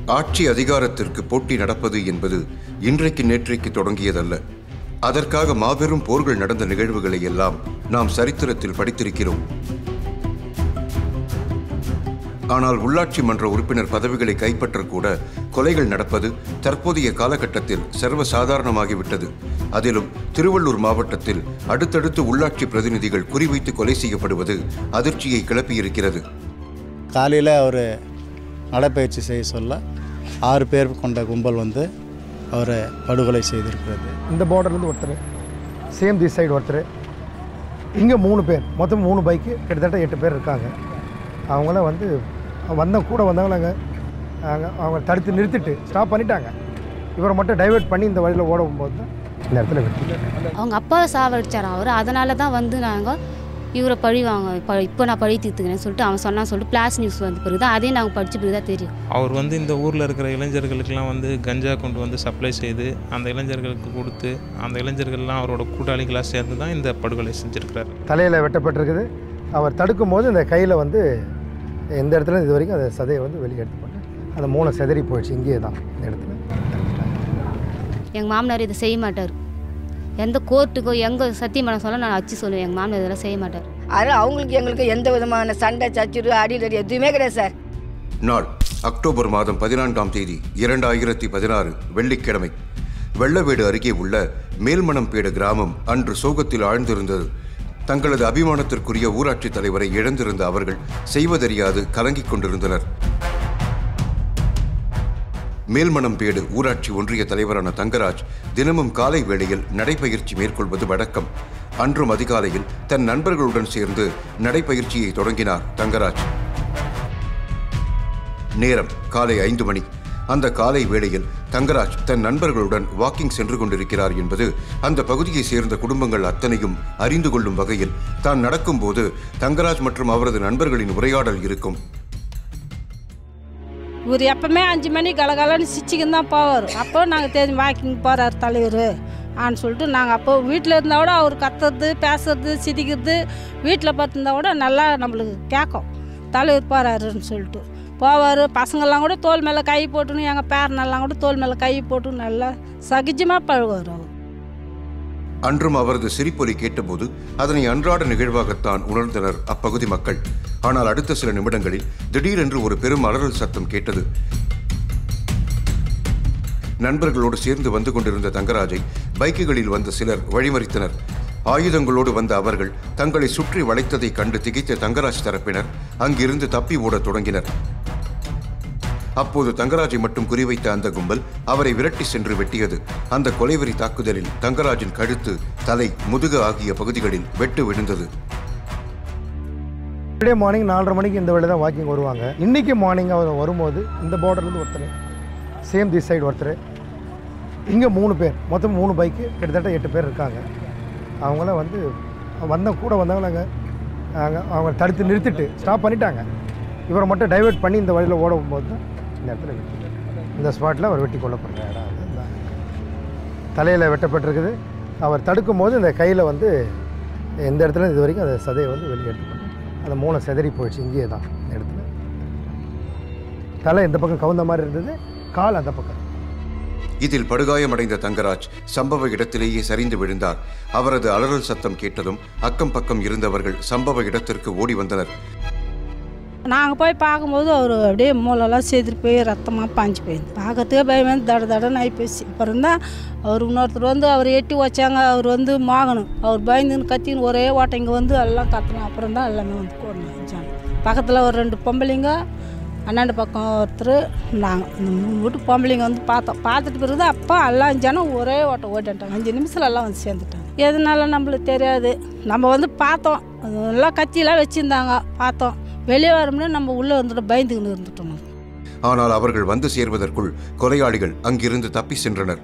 ஆட்சி அதிகாரத்திற்கு போட்டி நடப்பது என்பது இன்றைக்கு நேற்றைக்கு தொடங்கியதல்ல அதற்காக மாபெரும் போர்கள் நடந்த நிகழ்வுகளை எல்லாம் நாம் சரித்திரத்தில் படித்திருக்கிறோம் ஆனால் உள்ளாட்சி மன்ற உறுப்பினர் பதவிகளை கைப்பற்றக்கூட கொலைகள் நடப்பது தற்போதைய காலகட்டத்தில் சர்வசாதாரணமாகிவிட்டது அதிலும் திருவள்ளூர் மாவட்டத்தில் அடுத்தடுத்து உள்ளாட்சி பிரதிநிதிகள் குறிவைத்து கொலை செய்யப்படுவது அதிர்ச்சியை கிளப்பியிருக்கிறது காலையில் அவர் நடைப்பயிற்சி செய்ய சொல்ல ஆறு பேர் கொண்ட கும்பல் வந்து அவரை படுகொலை செய்திருக்கிறது இந்த பார்டர்லேருந்து ஒருத்தர் சேம் தி சைடு ஒருத்தர் இங்கே மூணு பேர் மொத்தம் மூணு பைக்கு கிட்டத்தட்ட எட்டு பேர் இருக்காங்க அவங்கள வந்து வந்த கூட வந்தவங்களங்க அவங்க அவங்க தடுத்து நிறுத்திட்டு ஸ்டாப் பண்ணிட்டாங்க இவரை மட்டும் டைவர்ட் பண்ணி இந்த வழியில் ஓடும்போது தான் இந்த இடத்துல வெட்டி அவங்க அப்பாவை சாவடிச்சாராம் அவர் அதனால தான் வந்து நாங்கள் இவரை பழி வாங்க ப இப்போ நான் பழி தீர்த்துக்கிறேன்னு சொல்லிட்டு அவன் சொன்னான்னு சொல்லிட்டு பிளாஸ் நியூஸ் வந்த பிறகு தான் அதையும் நாங்கள் படித்த பிறகு தான் தெரியும் அவர் வந்து இந்த ஊரில் இருக்கிற இளைஞர்களுக்கெல்லாம் வந்து கஞ்சா கொண்டு வந்து சப்ளை செய்து அந்த இளைஞர்களுக்கு கொடுத்து அந்த இளைஞர்கள்லாம் அவரோட கூட்டாளிகளாக சேர்ந்து தான் இந்த படுகொலை செஞ்சுருக்கிறார் தலையில் வெட்டப்பட்டிருக்குது அவர் தடுக்கும் போது இந்த கையில் வந்து எந்த இடத்துல இது வரைக்கும் அந்த சதையை வந்து வெளியே எடுத்து போட்டு அந்த மூளை செதறி போயிடுச்சு இங்கேயே தான் இந்த இடத்துல எங்கள் மாமனார் இதை செய்ய மாட்டார் எந்த கோர்ட்டுக்கோ எங்கே சத்தியமான சொல்ல நான் அச்சு சொல்லுவேன் எங்கள் மாமனார் இதெல்லாம் செய்ய மாட்டார் அதனால் அவங்களுக்கு எங்களுக்கு எந்த விதமான சண்டை சச்சுரு அடிதடி எதுவுமே கிடையாது சார் நாள் அக்டோபர் மாதம் பதினான்காம் தேதி இரண்டாயிரத்தி பதினாறு வெள்ளிக்கிழமை வெள்ளவேடு அருகே உள்ள மேல்மணம்பேடு கிராமம் அன்று சோகத்தில் ஆழ்ந்திருந்தது தங்களது அபிமானத்திற்குரிய ஊராட்சி தலைவரை இழந்திருந்த அவர்கள் செய்வதறியாது கலங்கிக் கொண்டிருந்தனர் மேல்மணம்பேடு ஊராட்சி ஒன்றிய தலைவரான தங்கராஜ் தினமும் காலை வேளையில் நடைபயிற்சி மேற்கொள்வது வழக்கம் அன்றும் அதிகாலையில் தன் நண்பர்களுடன் சேர்ந்து நடைபயிற்சியை தொடங்கினார் தங்கராஜ் நேரம் காலை ஐந்து மணி அந்த காலை வேளையில் தங்கராஜ் தன் நண்பர்களுடன் வாக்கிங் சென்று கொண்டிருக்கிறார் என்பது அந்த பகுதியை சேர்ந்த குடும்பங்கள் அத்தனையும் அறிந்து கொள்ளும் வகையில் தான் நடக்கும்போது தங்கராஜ் மற்றும் அவரது நண்பர்களின் உரையாடல் இருக்கும் இவர் எப்பவுமே அஞ்சு மணி கலகலன்னு சிச்சிக்குன்னு தான் போவார் அப்போ நாங்கள் தெரிஞ்சு வாக்கிங் போகிறார் தலைவர் ஆன்னு சொல்லிட்டு நாங்கள் அப்போ வீட்டில் இருந்தால் கூட அவர் கத்துறது பேசுறது சிரிக்கிறது வீட்டில் பார்த்துருந்தா கூட நல்லா நம்மளுக்கு கேட்கும் தலைவர் போகிறாருன்னு சொல்லிட்டு போவார் பசங்கள்லாம் கூட தோல் மேலே கை போட்டுன்னு எங்கள் பேரனெல்லாம் கூட தோல் மேலே கை போட்டு நல்லா சகிஜமாக பழகுவார் அவர் அன்றும் அவரது சிரிப்பொலி கேட்டபோது அதனை அன்றாட நிகழ்வாகத்தான் உணர்ந்தனர் அப்பகுதி மக்கள் ஆனால் அடுத்த சில நிமிடங்களில் திடீரென்று ஒரு பெரும் அலறல் சத்தம் கேட்டது நண்பர்களோடு சேர்ந்து வந்து கொண்டிருந்த தங்கராஜை பைக்குகளில் வந்த சிலர் வழிமறித்தனர் ஆயுதங்களோடு வந்த அவர்கள் தங்களை சுற்றி வளைத்ததை கண்டு திகைத்த தங்கராஜ் தரப்பினர் அங்கிருந்து தப்பி ஓடத் தொடங்கினர் அப்போது தங்கராஜை மட்டும் குறிவைத்த அந்த கும்பல் அவரை விரட்டி சென்று வெட்டியது அந்த கொலைவெறி தாக்குதலில் தங்கராஜின் கழுத்து தலை முதுகு ஆகிய பகுதிகளில் வெட்டு விழுந்தது டே மார்னிங் நாலரை மணிக்கு இந்த வேலை தான் வாக்கிங் வருவாங்க இன்றைக்கி மார்னிங் அவர் வரும்போது இந்த பார்டர்லேருந்து ஒருத்தர் சேம் தி சைடு ஒருத்தர் இங்கே மூணு பேர் மொத்தம் மூணு பைக்கு கிட்டத்தட்ட எட்டு பேர் இருக்காங்க அவங்கள வந்து வந்த கூட வந்தவங்களங்க அவங்க அவங்க தடுத்து நிறுத்திட்டு ஸ்டாப் பண்ணிட்டாங்க இவரை மட்டும் டைவர்ட் பண்ணி இந்த வழியில் ஓடும்போது தான் இந்த இடத்துல வெட்டி இந்த ஸ்பாட்டில் அவர் வெட்டி கொல்லப்படுற இடம் அது தலையில் வெட்டப்பட்டிருக்குது அவர் தடுக்கும் போது இந்த கையில் வந்து எந்த இடத்துல இது வரைக்கும் அந்த சதையை வந்து வெளியே எடுத்து போட்டு அந்த மூளை செதறி போயிடுச்சு இங்கேயே தான் இந்த இடத்துல தலை இந்த பக்கம் கவுந்த மாதிரி இருந்தது கால் அந்த பக்கம் இதில் படுகாயமடைந்த தங்கராஜ் சம்பவ இடத்திலேயே சரிந்து விழுந்தார் அவரது அலறல் சத்தம் கேட்டதும் அக்கம் பக்கம் இருந்தவர்கள் சம்பவ இடத்திற்கு ஓடி வந்தனர் நாங்கள் போய் பார்க்கும்போது அவர் அப்படியே மூளைலாம் செதுறி போய் ரத்தமாக பாஞ்சு போயிருந்து பார்க்கறதுக்கே பயம் வந்து தட தடன்னு ஆகி போச்சு அப்புறம் தான் அவர் இன்னொருத்தர் வந்து அவர் எட்டி வச்சாங்க அவர் வந்து மாகணும் அவர் பயந்துன்னு கத்தின்னு ஒரே ஓட்டம் இங்கே வந்து எல்லாம் கத்தணும் அப்புறம் தான் எல்லாமே வந்து கூடணும் பக்கத்தில் ஒரு ரெண்டு பொம்பளைங்க அண்ணாண்டு பக்கம் ஒருத்தர் நாங்கள் இந்த மூணு வீட்டு பொம்பளைங்க வந்து பார்த்தோம் பார்த்துட்டு பிறகு தான் அப்போ எல்லாம் ஜனம் ஒரே ஓட்டம் ஓட்டிட்டாங்க அஞ்சு நிமிஷத்தில் எல்லாம் வந்து சேர்ந்துட்டாங்க எதனால நம்மளுக்கு தெரியாது நம்ம வந்து பார்த்தோம் அது எல்லாம் கத்தியெல்லாம் வச்சுருந்தாங்க பார்த்தோம் வெளியே வரோம்னா நம்ம உள்ளே வந்துட்டு பயந்துக்கின்னு இருந்துட்டோம் நம்ம. ஆனால் அவர்கள் வந்து சேர்வதற்குள் கொலையாளிகள் அங்கிருந்து தப்பி சென்றனர்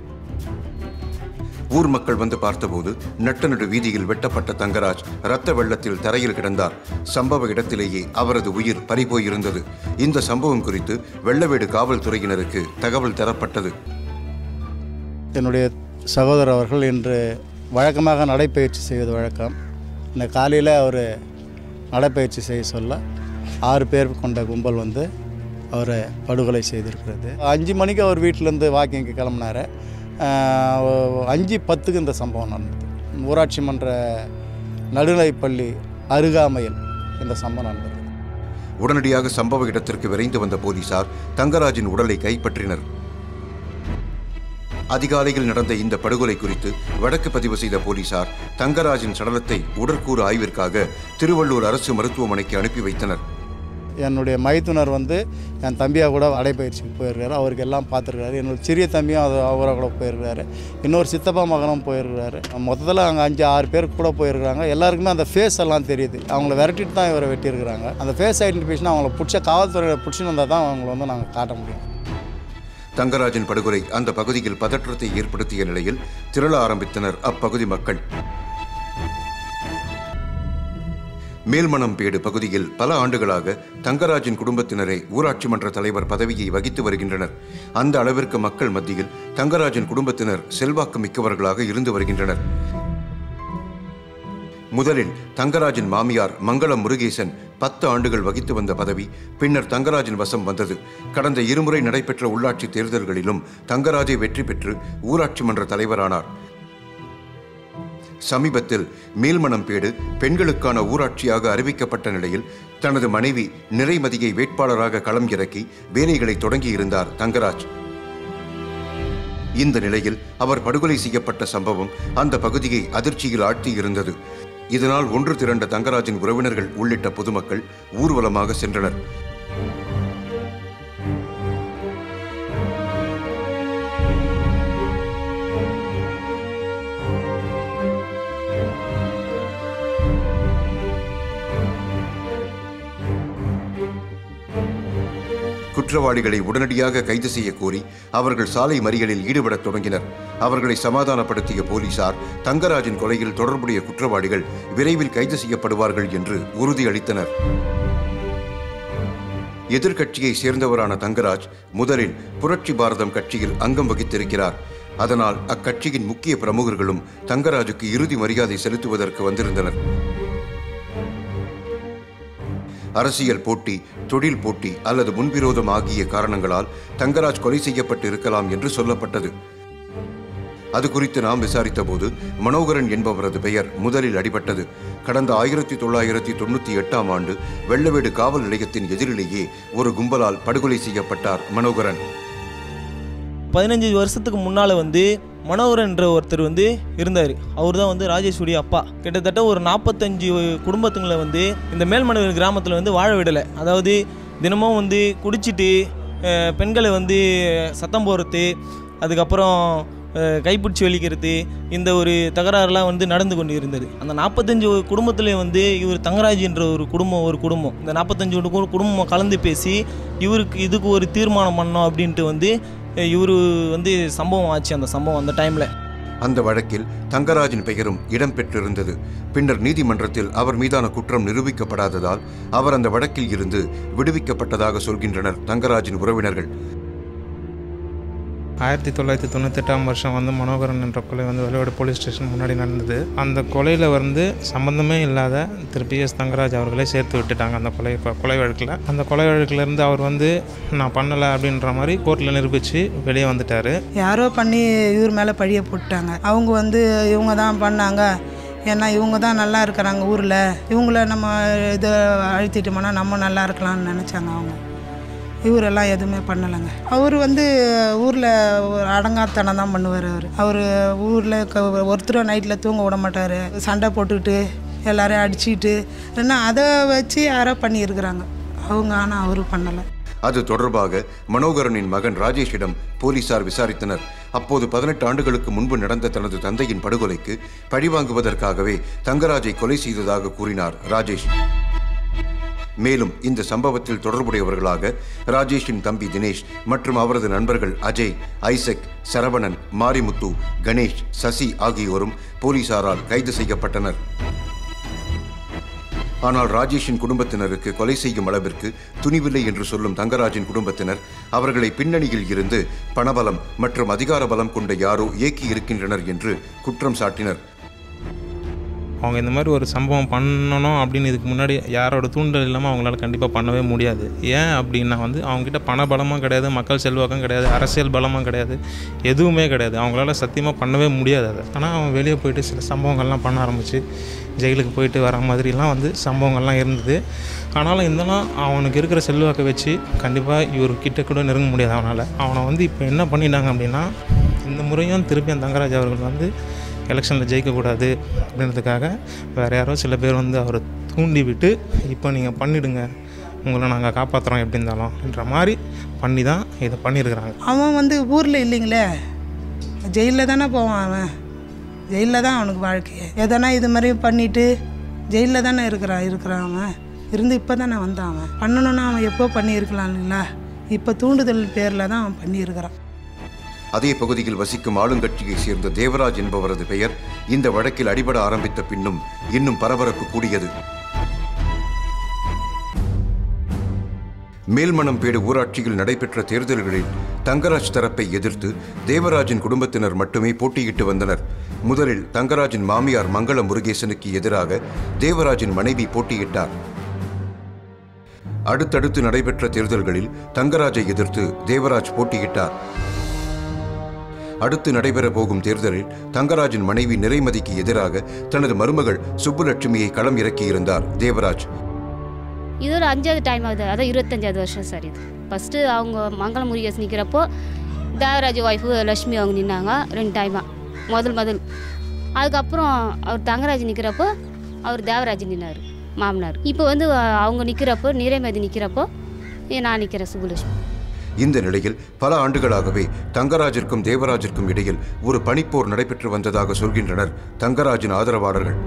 ஊர் மக்கள் வந்து பார்த்தபோது நட்டநடு வீதியில் வெட்டப்பட்ட தங்கராஜ் இரத்த வெள்ளத்தில் தரையில் கிடந்தார் சம்பவ இடத்திலேயே அவரது உயிர் பறிபோயிருந்தது இந்த சம்பவம் குறித்து வெள்ளவேடு காவல்துறையினருக்கு தகவல் தரப்பட்டது என்னுடைய சகோதரர் அவர்கள் இன்று வழக்கமாக நடைப்பயிற்சி செய்வது வழக்கம் இந்த காலையில் அவர் நடைப்பயிற்சி செய்ய சொல்ல ஆறு பேர் கொண்ட கும்பல் வந்து அவரை படுகொலை செய்திருக்கிறது அஞ்சு மணிக்கு அவர் வீட்டிலேருந்து வாக்கிங்க்கு கிளம்புனாரு ஆஹ் அஞ்சு பத்துக்கு இந்த சம்பவம் நடந்தது ஊராட்சி மன்ற நடுநிலைப்பள்ளி அருகாமையில் இந்த சம்பவம் நடந்தது உடனடியாக சம்பவ இடத்திற்கு விரைந்து வந்த போலீசார் தங்கராஜின் உடலை கைப்பற்றினர் அதிகாலையில் நடந்த இந்த படுகொலை குறித்து வழக்கு பதிவு செய்த போலீசார் தங்கராஜின் சடலத்தை உடற்கூறு ஆய்விற்காக திருவள்ளூர் அரசு மருத்துவமனைக்கு அனுப்பி வைத்தனர் என்னுடைய மைத்துனர் வந்து என் தம்பியாக கூட அடைப்பயிற்சிக்கு போயிருக்காரு அவருக்கு எல்லாம் பார்த்துருக்காரு என்னோட சிறிய தம்பியும் அது அவரை கூட போயிருக்காரு இன்னொரு சித்தப்பா மகனும் போயிருக்காரு மொத்தத்தில் அங்கே அஞ்சு ஆறு பேர் கூட போயிருக்காங்க எல்லாருக்குமே அந்த ஃபேஸ் எல்லாம் தெரியுது அவங்கள விரட்டிட்டு தான் இவரை வெட்டியிருக்கிறாங்க அந்த ஃபேஸ் ஐடென்டிஃபிகேஷன் அவங்கள பிடிச்ச காவல்துறையை பிடிச்சின்னு வந்தால் தான் அவங்கள வந்து நாங்கள் காட்ட முடியும் தங்கராஜின் படுகொலை அந்த பகுதியில் பதற்றத்தை ஏற்படுத்திய நிலையில் திரள ஆரம்பித்தனர் அப்பகுதி மக்கள் மேல்மணம்பேடு பகுதியில் பல ஆண்டுகளாக தங்கராஜின் குடும்பத்தினரே ஊராட்சி மன்ற தலைவர் பதவியை வகித்து வருகின்றனர் அந்த அளவிற்கு மக்கள் மத்தியில் தங்கராஜின் குடும்பத்தினர் செல்வாக்கு மிக்கவர்களாக இருந்து வருகின்றனர் முதலில் தங்கராஜின் மாமியார் மங்களம் முருகேசன் பத்து ஆண்டுகள் வகித்து வந்த பதவி பின்னர் தங்கராஜின் வசம் வந்தது கடந்த இருமுறை நடைபெற்ற உள்ளாட்சி தேர்தல்களிலும் தங்கராஜை வெற்றி பெற்று ஊராட்சி மன்ற தலைவரானார் சமீபத்தில் மேல்மணம்பேடு பெண்களுக்கான ஊராட்சியாக அறிவிக்கப்பட்ட நிலையில் தனது மனைவி நிறைமதியை வேட்பாளராக களம் இறக்கி வேலைகளை தொடங்கியிருந்தார் தங்கராஜ் இந்த நிலையில் அவர் படுகொலை செய்யப்பட்ட சம்பவம் அந்த பகுதியை அதிர்ச்சியில் ஆழ்த்தியிருந்தது இதனால் ஒன்று திரண்ட தங்கராஜின் உறவினர்கள் உள்ளிட்ட பொதுமக்கள் ஊர்வலமாக சென்றனர் குற்றவாளிகளை உடனடியாக கைது செய்ய கோரி அவர்கள் சாலை மறியலில் ஈடுபடத் தொடங்கினர் அவர்களை சமாதானப்படுத்திய போலீசார் தங்கராஜின் கொலையில் தொடர்புடைய குற்றவாளிகள் விரைவில் கைது செய்யப்படுவார்கள் என்று உறுதியளித்தனர் எதிர்க்கட்சியை சேர்ந்தவரான தங்கராஜ் முதலில் புரட்சி பாரதம் கட்சியில் அங்கம் வகித்திருக்கிறார் அதனால் அக்கட்சியின் முக்கிய பிரமுகர்களும் தங்கராஜுக்கு இறுதி மரியாதை செலுத்துவதற்கு வந்திருந்தனர் அரசியல் போட்டி தொழில் போட்டி அல்லது முன்விரோதம் ஆகிய காரணங்களால் தங்கராஜ் கொலை செய்யப்பட்டு இருக்கலாம் என்று சொல்லப்பட்டது அது குறித்து நாம் விசாரித்தபோது மனோகரன் என்பவரது பெயர் முதலில் அடிபட்டது கடந்த ஆயிரத்தி தொள்ளாயிரத்தி தொண்ணூற்றி எட்டாம் ஆண்டு வெள்ளவேடு காவல் நிலையத்தின் எதிரிலேயே ஒரு கும்பலால் படுகொலை செய்யப்பட்டார் மனோகரன் பதினஞ்சு வருஷத்துக்கு முன்னால் வந்து மனோகரன்ற ஒருத்தர் வந்து இருந்தார் அவர் தான் வந்து ராஜேஸ்வரி அப்பா கிட்டத்தட்ட ஒரு நாற்பத்தஞ்சு குடும்பத்துங்களை வந்து இந்த மேல்மனவர் கிராமத்தில் வந்து வாழ விடலை அதாவது தினமும் வந்து குடிச்சிட்டு அஹ், பெண்களை வந்து சத்தம் போடுறது அதுக்கப்புறம் அஹ், கைப்பிடிச்சி வலிக்கிறது இந்த ஒரு தகராறுலாம் வந்து நடந்து கொண்டு இருந்தது அந்த நாற்பத்தஞ்சு குடும்பத்துலேயும் வந்து இவர் தங்கராஜ்ன்ற ஒரு குடும்பம் ஒரு குடும்பம் இந்த நாற்பத்தஞ்சு கு- குடும்பம் கலந்து பேசி இவருக்கு இதுக்கு ஒரு தீர்மானம் பண்ணோம் அப்படின்ட்டு வந்து இவர் வந்து சம்பவம் ஆச்சு அந்த சம்பவம் அந்த டைமில் அந்த வழக்கில் தங்கராஜின் பெயரும் இடம்பெற்றிருந்தது பின்னர் நீதிமன்றத்தில் அவர் மீதான குற்றம் நிரூபிக்கப்படாததால் அவர் அந்த வழக்கில் இருந்து விடுவிக்கப்பட்டதாக சொல்கின்றனர் தங்கராஜின் உறவினர்கள் ஆயிரத்தி தொள்ளாயிரத்தி தொண்ணூத்தெட்டாம் வருஷம் வந்து மனோகரன் என்ற கொலை வந்து வெளியோட போலீஸ் ஸ்டேஷன் முன்னாடி நடந்தது அந்த கொலையில் வந்து சம்பந்தமே இல்லாத திரு பி எஸ் தங்கராஜ் அவர்களே சேர்த்து விட்டுட்டாங்க அந்த கொலை கொலை வழக்கில் அந்த கொலை வழக்கிலேருந்து அவர் வந்து நான் பண்ணலை அப்படின்ற மாதிரி கோர்ட்டில் நிரூபித்து வெளியே வந்துட்டார் யாரோ பண்ணி இவர் மேலே பழிய போட்டாங்க அவங்க வந்து இவங்க தான் பண்ணாங்க ஏன்னா இவங்க தான் நல்லா இருக்கிறாங்க ஊரில் இவங்கள நம்ம இதை அழுத்திட்டோம்னா நம்ம நல்லா இருக்கலாம்னு நினச்சாங்க அவங்க இவரெல்லாம் எதுவுமே பண்ணலைங்க அவர் வந்து ஊரில் ஒரு அடங்காத்தனம் தான் பண்ணுவார் அவர் அவர் ஊரில் ஒருத்தரும் நைட்டில் தூங்க விட மாட்டார் சண்டை போட்டுக்கிட்டு எல்லாரையும் அடிச்சுக்கிட்டு ஏன்னா அதை வச்சு யாரோ பண்ணியிருக்கிறாங்க அவங்க ஆனால் அவரு பண்ணலை அது தொடர்பாக மனோகரனின் மகன் ராஜேஷிடம் போலீசார் விசாரித்தனர் அப்போது பதினெட்டு ஆண்டுகளுக்கு முன்பு நடந்த தனது தந்தையின் படுகொலைக்கு பழிவாங்குவதற்காகவே தங்கராஜை கொலை செய்ததாக கூறினார் ராஜேஷ் மேலும் இந்த சம்பவத்தில் தொடர்புடையவர்களாக ராஜேஷின் தம்பி தினேஷ் மற்றும் அவரது நண்பர்கள் அஜய் ஐசக் சரவணன் மாரிமுத்து கணேஷ் சசி ஆகியோரும் போலீசாரால் கைது செய்யப்பட்டனர் ஆனால் ராஜேஷின் குடும்பத்தினருக்கு கொலை செய்யும் அளவிற்கு துணிவில்லை என்று சொல்லும் தங்கராஜின் குடும்பத்தினர் அவர்களை பின்னணியில் இருந்து பணபலம் மற்றும் அதிகார பலம் கொண்ட யாரோ இயக்கி இருக்கின்றனர் என்று குற்றம் சாட்டினர் அவங்க இந்த மாதிரி ஒரு சம்பவம் பண்ணணும் அப்படின்னு இதுக்கு முன்னாடி யாரோட தூண்டல் இல்லாமல் அவங்களால கண்டிப்பாக பண்ணவே முடியாது ஏன் அப்படின்னா வந்து அவங்ககிட்ட பண பலமும் கிடையாது மக்கள் செல்வாக்கும் கிடையாது அரசியல் பலமும் கிடையாது எதுவுமே கிடையாது அவங்களால சத்தியமாக பண்ணவே முடியாது அதை ஆனால் அவன் வெளியே போயிட்டு சில சம்பவங்கள்லாம் பண்ண ஆரம்பிச்சு ஜெயிலுக்கு போயிட்டு வர மாதிரிலாம் வந்து சம்பவங்கள்லாம் இருந்தது ஆனாலும் இருந்தாலும் அவனுக்கு இருக்கிற செல்வாக்கை வச்சு கண்டிப்பாக இவர் கிட்ட கூட நெருங்க முடியாது அவனால் அவனை வந்து இப்போ என்ன பண்ணிட்டாங்க அப்படின்னா இந்த முறையும் திருப்பி அந்த தங்கராஜ் அவர்கள் வந்து எலெக்ஷனில் ஜெயிக்கக்கூடாது அப்படின்றதுக்காக வேறு யாரோ சில பேர் வந்து அவரை தூண்டி விட்டு இப்போ நீங்கள் பண்ணிவிடுங்க உங்களை நாங்கள் காப்பாற்றுறோம் எப்படி இருந்தாலும் என்ற மாதிரி பண்ணி தான் இதை பண்ணியிருக்கிறாங்க அவன் வந்து ஊரில் இல்லைங்களே ஜெயிலில் தானே போவான் அவன் ஜெயிலில் தான் அவனுக்கு வாழ்க்கையே எதனா இது மாதிரி பண்ணிட்டு ஜெயிலில் தானே இருக்கிறான் இருக்கிறான் அவன் இருந்து இப்போ தானே வந்தான் அவன் பண்ணணும்னா அவன் எப்போ பண்ணியிருக்கலாம் இல்லைங்களா இப்போ தூண்டுதல் பேரில் தான் அவன் பண்ணியிருக்கிறான் அதே பகுதியில் வசிக்கும் ஆளுங்கட்சியைச் சேர்ந்த தேவராஜ் என்பவரது பெயர் இந்த வழக்கில் அடிபட ஆரம்பித்த பின்னும் இன்னும் பரபரப்பு கூடியது மேல்மணம்பேடு ஊராட்சியில் நடைபெற்ற தேர்தல்களில் தங்கராஜ் தரப்பை எதிர்த்து தேவராஜின் குடும்பத்தினர் மட்டுமே போட்டியிட்டு வந்தனர் முதலில் தங்கராஜின் மாமியார் மங்கள முருகேசனுக்கு எதிராக தேவராஜின் மனைவி போட்டியிட்டார் அடுத்தடுத்து நடைபெற்ற தேர்தல்களில் தங்கராஜை எதிர்த்து தேவராஜ் போட்டியிட்டார் அடுத்து நடைபெற போகும் தேர்தலில் தங்கராஜின் மனைவி நிறைமதிக்கு எதிராக தனது மருமகள் சுப்புலட்சுமியை களம் இறக்கியிருந்தார் தேவராஜ் இது ஒரு அஞ்சாவது டைம் ஆகுது அதான் இருபத்தஞ்சாவது வருஷம் சார் இது ஃபஸ்ட்டு அவங்க மங்கள முருகேஸ் நிற்கிறப்போ தேவராஜ் ஒய்ஃபு லக்ஷ்மி அவங்க நின்னாங்க ரெண்டு டைமாக முதல் முதல் அதுக்கப்புறம் அவர் தங்கராஜ் நிற்கிறப்போ அவர் தேவராஜ் நின்னார் மாமனார் இப்போ வந்து அஹ், அவங்க நிற்கிறப்போ நிறைமதி நிற்கிறப்போ நான் நிற்கிறேன் சுப்புலட்சுமி இந்த நிலையில் பல ஆண்டுகளாகவே தங்கராஜிற்கும் தேவராஜிற்கும் இடையில் ஒரு பனிப்போர் நடைபெற்று வந்ததாக சொல்கின்றனர் தங்கராஜின் ஆதரவாளர்கள்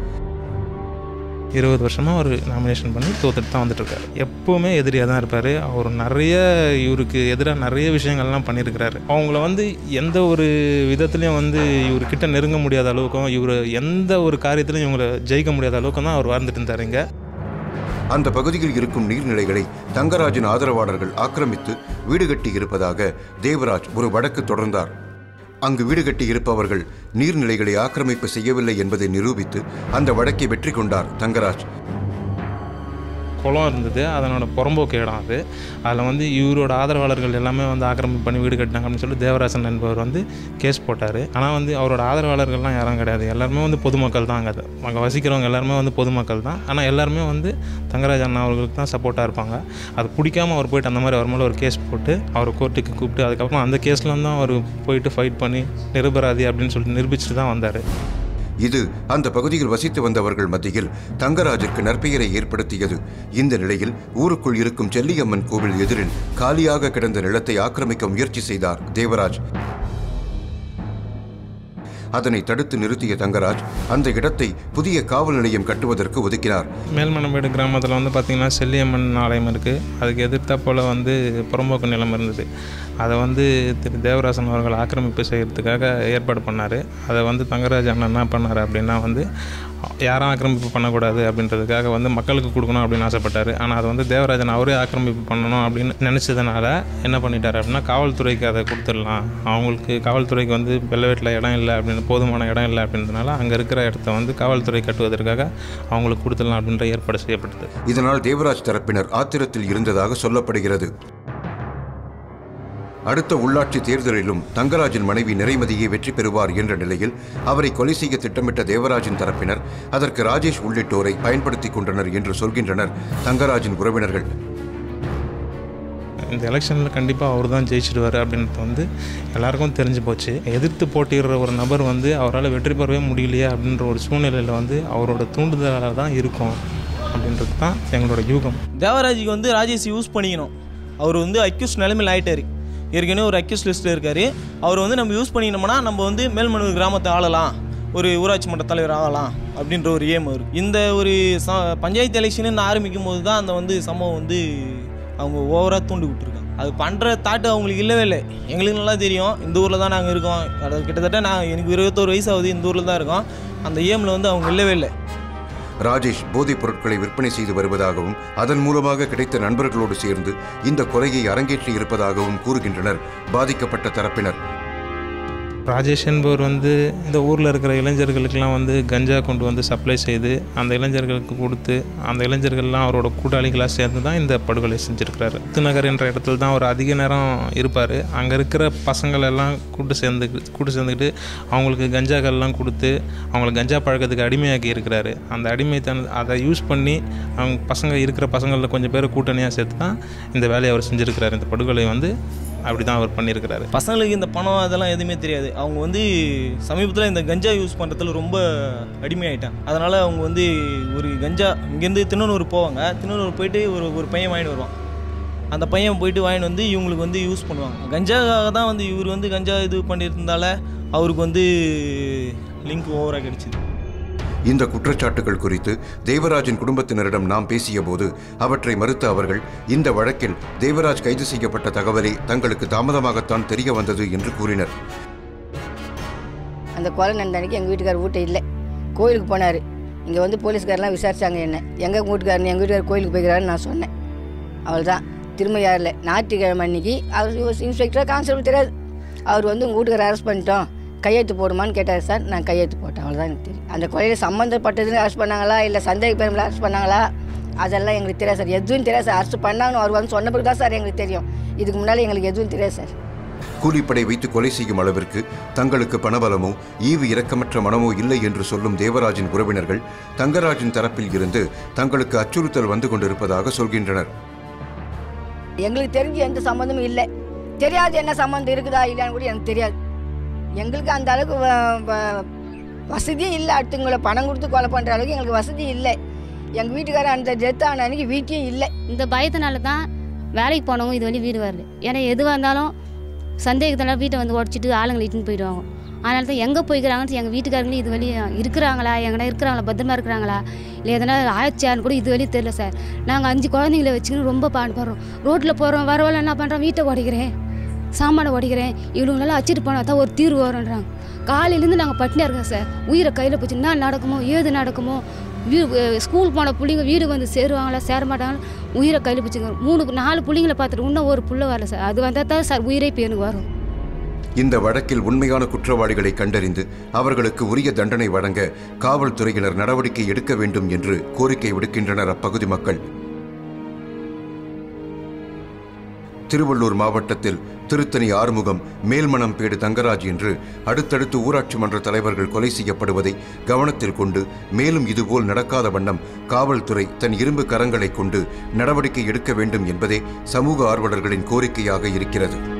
இருபது வருஷமாக அவர் நாமினேஷன் பண்ணி தோத்துட்டு தான் வந்துட்டுருக்காரு எப்போவுமே எதிரியாக தான் இருப்பார் அவர் நிறைய இவருக்கு எதிராக நிறைய விஷயங்கள்லாம் பண்ணியிருக்கிறாரு அவங்கள வந்து எந்த ஒரு விதத்துலையும் வந்து இவர்கிட்ட நெருங்க முடியாத அளவுக்கும் இவர் எந்த ஒரு காரியத்திலையும் இவங்களை ஜெயிக்க முடியாத அளவுக்கு தான் அவர் வாழ்ந்துட்டு இருந்தார் இங்கே அந்த பகுதியில் இருக்கும் நீர்நிலைகளை தங்கராஜின் ஆதரவாளர்கள் ஆக்கிரமித்து வீடு கட்டி இருப்பதாக தேவராஜ் ஒரு வழக்கு தொடர்ந்தார் அங்கு வீடு கட்டி இருப்பவர்கள் நீர்நிலைகளை ஆக்கிரமிப்பு செய்யவில்லை என்பதை நிரூபித்து அந்த வழக்கை வெற்றி கொண்டார் தங்கராஜ் குளம் இருந்தது அதனோட புறம்போக்கு இடம் அது அதில் வந்து இவரோட ஆதரவாளர்கள் எல்லாமே வந்து ஆக்கிரமிப்பு பண்ணி வீடு கட்டினாங்க அப்படின்னு சொல்லி தேவராசன் என்பவர் வந்து கேஸ் போட்டார் ஆனால் வந்து அவரோட ஆதரவாளர்கள்லாம் யாரும் கிடையாது எல்லாருமே வந்து பொதுமக்கள் தான் அங்கே அங்கே வசிக்கிறவங்க எல்லாருமே வந்து பொதுமக்கள் தான் ஆனால் எல்லாருமே வந்து தங்கராஜ் அண்ணா அவர்களுக்கு தான் சப்போர்ட்டாக இருப்பாங்க அது பிடிக்காம அவர் போயிட்டு அந்த மாதிரி அவர் மேலே ஒரு கேஸ் போட்டு அவர் கோர்ட்டுக்கு கூப்பிட்டு அதுக்கப்புறம் அந்த கேஸில் தான் அவர் போயிட்டு ஃபைட் பண்ணி நிரபராதி அப்படின்னு சொல்லிட்டு நிரூபிச்சுட்டு தான் வந்தார் இது அந்த பகுதியில் வசித்து வந்தவர்கள் மத்தியில் தங்கராஜிற்கு நற்பெயரை ஏற்படுத்தியது இந்த நிலையில் ஊருக்குள் இருக்கும் செல்லியம்மன் கோவில் எதிரில் காலியாக கிடந்த நிலத்தை ஆக்கிரமிக்க முயற்சி செய்தார் தேவராஜ் அதனை தடுத்து நிறுத்திய தங்கராஜ் அந்த இடத்தை புதிய காவல் நிலையம் கட்டுவதற்கு ஒதுக்கினார் மேல்மணம்பேடு கிராமத்தில் வந்து பார்த்திங்கன்னா செல்லியம்மன் ஆலயம் இருக்குது அதுக்கு எதிர்த்தா போல் வந்து புறம்போக்கு நிலம் இருந்தது அதை வந்து திரு தேவராசன் அவர்கள் ஆக்கிரமிப்பு செய்கிறதுக்காக ஏற்பாடு பண்ணார் அதை வந்து தங்கராஜ் அண்ணன் என்ன பண்ணார் அப்படின்னா வந்து யாரும் ஆக்கிரமிப்பு பண்ணக்கூடாது அப்படின்றதுக்காக வந்து மக்களுக்கு கொடுக்கணும் அப்படின்னு ஆசைப்பட்டார் ஆனால் அதை வந்து தேவராஜன் அவரே ஆக்கிரமிப்பு பண்ணணும் அப்படின்னு நினச்சதுனால என்ன பண்ணிட்டார் அப்படின்னா காவல்துறைக்கு அதை கொடுத்துடலாம் அவங்களுக்கு காவல்துறைக்கு வந்து வெள்ளவேட்டில் இடம் இல்லை அப்படின்னு போதுமான இடம் இல்லை அப்படின்றதுனால அங்கே இருக்கிற இடத்த வந்து காவல்துறை கட்டுவதற்காக அவங்களுக்கு கொடுத்துடலாம் அப்படின்ற ஏற்பாடு செய்யப்பட்டது இதனால் தேவராஜ் தரப்பினர் ஆத்திரத்தில் இருந்ததாக சொல்லப்படுகிறது அடுத்த உள்ளாட்சி தேர்தலிலும் தங்கராஜின் மனைவி நிறைமதியை வெற்றி பெறுவார் என்ற நிலையில் அவரை கொலை செய்ய திட்டமிட்ட தேவராஜின் தரப்பினர் அதற்கு ராஜேஷ் உள்ளிட்டோரை பயன்படுத்திக் கொண்டனர் என்று சொல்கின்றனர் தங்கராஜின் உறவினர்கள் இந்த எலெக்ஷனில் கண்டிப்பாக அவர் தான் ஜெயிச்சிடுவார் அப்படின்றது வந்து எல்லாருக்கும் தெரிஞ்சு போச்சு எதிர்த்து போட்டியிடுற ஒரு நபர் வந்து அவரால் வெற்றி பெறவே முடியலையே அப்படின்ற ஒரு சூழ்நிலையில் வந்து அவரோட தூண்டுதலாக தான் இருக்கும் அப்படின்றது தான் எங்களோட யூகம் தேவராஜுக்கு வந்து ராஜேஷ் யூஸ் பண்ணிக்கணும் அவர் வந்து அக்யூஸ் நிலைமையில் ஆயிட்டாரு ஏற்கனவே ஒரு அக்யூஸ் லிஸ்ட்டில் இருக்கார் அவர் வந்து நம்ம யூஸ் பண்ணினோம்னா நம்ம வந்து மேல்மனூர் கிராமத்தை ஆளலாம் ஒரு ஊராட்சி மன்ற தலைவர் ஆகலாம் அப்படின்ற ஒரு ஏம் அவர் இந்த ஒரு ச பஞ்சாயத்து எலெக்ஷன் ஆரம்பிக்கும் போது தான் அந்த வந்து சம்பவம் வந்து அவங்க ஓவராக தூண்டி விட்டுருக்காங்க அது பண்ணுற தாட்டு அவங்களுக்கு இல்லவே இல்லை எங்களுக்கு நல்லா தெரியும் இந்த ஊரில் தான் நாங்கள் இருக்கோம் அதாவது கிட்டத்தட்ட நான் எனக்கு இருபத்தோரு வயசு ஆகுது இந்த ஊரில் தான் இருக்கோம் அந்த ஏமில் வந்து அவங்க இல்லவே இல்லை ராஜேஷ் போதைப் பொருட்களை விற்பனை செய்து வருவதாகவும் அதன் மூலமாக கிடைத்த நண்பர்களோடு சேர்ந்து இந்த கொலையை அரங்கேற்றி இருப்பதாகவும் கூறுகின்றனர் பாதிக்கப்பட்ட தரப்பினர் ராஜேஷ் என்பவர் வந்து இந்த ஊரில் இருக்கிற இளைஞர்களுக்கெல்லாம் வந்து கஞ்சா கொண்டு வந்து சப்ளை செய்து அந்த இளைஞர்களுக்கு கொடுத்து அந்த இளைஞர்கள்லாம் அவரோட கூட்டாளிகளாக சேர்ந்து தான் இந்த படுகொலை செஞ்சுருக்கிறாரு திருநகர் என்ற இடத்துல தான் அவர் அதிக நேரம் இருப்பார் அங்கே இருக்கிற பசங்கள் எல்லாம் கூட்டு சேர்ந்து கூட்டு சேர்ந்துக்கிட்டு அவங்களுக்கு கஞ்சாக்கள்லாம் கொடுத்து அவங்களை கஞ்சா பழக்கத்துக்கு அடிமையாக்கி இருக்கிறாரு அந்த அடிமைத்தன அதை யூஸ் பண்ணி அவங்க பசங்க இருக்கிற பசங்களில் கொஞ்சம் பேர் கூட்டணியாக சேர்த்து தான் இந்த வேலையை அவர் செஞ்சுருக்கிறாரு இந்த படுகொலை வந்து அப்படி தான் அவர் பண்ணியிருக்கிறாரு பசங்களுக்கு இந்த பணம் அதெல்லாம் எதுவுமே தெரியாது அவங்க வந்து சமீபத்தில் இந்த கஞ்சா யூஸ் பண்ணுறதுல ரொம்ப அடிமையாயிட்டாங்க அதனால் அவங்க வந்து ஒரு கஞ்சா இங்கேருந்து திருநெல்வேலூர் போவாங்க திருநெல்வேலூர் போயிட்டு ஒரு ஒரு பையன் வாங்கிட்டு வருவான் அந்த பையன் போயிட்டு வாங்கிட்டு வந்து இவங்களுக்கு வந்து யூஸ் பண்ணுவாங்க கஞ்சாக்காக தான் வந்து இவர் வந்து கஞ்சா இது பண்ணியிருந்தால அவருக்கு வந்து லிங்க் ஓவராக கிடச்சிது இந்த குற்றச்சாட்டுகள் குறித்து தேவராஜின் குடும்பத்தினரிடம் நாம் பேசியபோது அவற்றை மறுத்த அவர்கள் இந்த வழக்கில் தேவராஜ் கைது செய்யப்பட்ட தகவலே தங்களுக்கு தாமதமாகத்தான் தெரிய வந்தது என்று கூறினர் அந்த கொலை நடந்த அன்னைக்கு எங்கள் வீட்டுக்கார் வீட்டை இல்லை கோயிலுக்கு போனார் இங்கே வந்து போலீஸ்காரெலாம் விசாரிச்சாங்க என்ன எங்கள் வீட்டுக்காரன் எங்கள் வீட்டுக்கார் கோயிலுக்கு போய்க்கிறாருன்னு நான் சொன்னேன் அவள் தான் திரும்ப யாரில் ஞாயிற்றுக்கிழமை அன்னைக்கு அவர் இன்ஸ்பெக்டர் கான்ஸ்டபிள் தெரியாது அவர் வந்து உங்கள் வீட்டுக்கார அரெஸ்ட் பண்ணிட்டோம் கையெழுத்து போடுமான்னு கேட்டார் சார் நான் கையெழுத்து போட்டேன் அவ்வளோதான் எனக்கு தெரியும் அந்த கொலையில் சம்மந்தப்பட்டதுன்னு அரெஸ்ட் பண்ணாங்களா இல்லை சந்தேக பேரில் அரெஸ்ட் பண்ணாங்களா அதெல்லாம் எங்களுக்கு தெரியாது சார் எதுவும் தெரியாது சார் அரெஸ்ட் பண்ணாங்கன்னு அவர் வந்து சொன்ன பிறகு தான் சார் எங்களுக்கு தெரியும் இதுக்கு முன்னால் எங்களுக்கு எதுவும் தெரியாது சார் கூலிப்படை வைத்து கொலை செய்யும் அளவிற்கு தங்களுக்கு பணபலமோ ஈவு இரக்கமற்ற மனமோ இல்லை என்று சொல்லும் தேவராஜின் உறவினர்கள் தங்கராஜின் தரப்பில் இருந்து தங்களுக்கு அச்சுறுத்தல் வந்து கொண்டிருப்பதாக சொல்கின்றனர் எங்களுக்கு தெரிஞ்சு எந்த சம்மந்தமும் இல்லை தெரியாது என்ன சம்மந்தம் இருக்குதா இல்லையான்னு கூட எனக்கு தெரியாது எங்களுக்கு அந்த அளவுக்கு வ- வ- வசதியும் இல்லை அடுத்தவங்களை பணம் கொடுத்து கொலை பண்ணுற அளவுக்கு எங்களுக்கு வசதி இல்லை எங்கள் வீட்டுக்காரர் அந்த டெத் ஆன அன்னைக்கு வீட்டையும் இல்லை இந்த பயத்தினால தான் வேலைக்கு போனவங்க இது வழி வீடு வரல ஏன்னா எதுவாக இருந்தாலும் சந்தேகத்தில் வீட்டை வந்து உடச்சிட்டு ஆளுங்களை இட்டுன்னு போயிடுவாங்க அதனால தான் எங்கே போய்க்கிறாங்கன்னு எங்கள் வீட்டுக்காரங்களும் இது வழி இருக்கிறாங்களா எங்கன்னா இருக்கிறாங்களா பத்திரமா இருக்கிறாங்களா இல்லை எதனா ஆயிடுச்சான்னு கூட இது வரையும் தெரியல சார் நாங்கள் அஞ்சு குழந்தைங்கள வச்சுக்கின்னு ரொம்ப பாடுபடுறோம் ரோட்டில் போகிறோம் வரவெல்லாம் என்ன பண்ணுறோம் வீட்டை உடைக்கிறேன் சாமானை உடைக்கிறேன் இவனுங்களெல்லாம் அச்சிட்டு போனால் தான் ஒரு தீர்வு வரும்ன்றாங்க காலையிலேருந்து நாங்கள் பட்டினியாக இருக்கோம் சார் உயிரை கையில் பிடிச்சி என்ன நடக்குமோ ஏது நடக்குமோ வீ ஸ்கூல் போன பிள்ளைங்க வீடு வந்து சேருவாங்களா சேர மாட்டாங்களா உயிரை கையில் பிடிச்சிங்க மூணு நாலு பிள்ளைங்கள பார்த்துட்டு இன்னும் ஒரு புள்ள வரல சார் அது வந்தால் தான் சார் உயிரே இப்போ எனக்கு வரும் இந்த வழக்கில் உண்மையான குற்றவாளிகளை கண்டறிந்து அவர்களுக்கு உரிய தண்டனை வழங்க காவல்துறையினர் நடவடிக்கை எடுக்க வேண்டும் என்று கோரிக்கை விடுக்கின்றனர் அப்பகுதி மக்கள் திருவள்ளூர் மாவட்டத்தில் திருத்தணி ஆறுமுகம் மேல்மணம்பேடு தங்கராஜ் என்று அடுத்தடுத்து ஊராட்சி மன்ற தலைவர்கள் கொலை செய்யப்படுவதை கவனத்தில் கொண்டு மேலும் இதுபோல் நடக்காத வண்ணம் காவல்துறை தன் இரும்பு கரங்களை கொண்டு நடவடிக்கை எடுக்க வேண்டும் என்பதே சமூக ஆர்வலர்களின் கோரிக்கையாக இருக்கிறது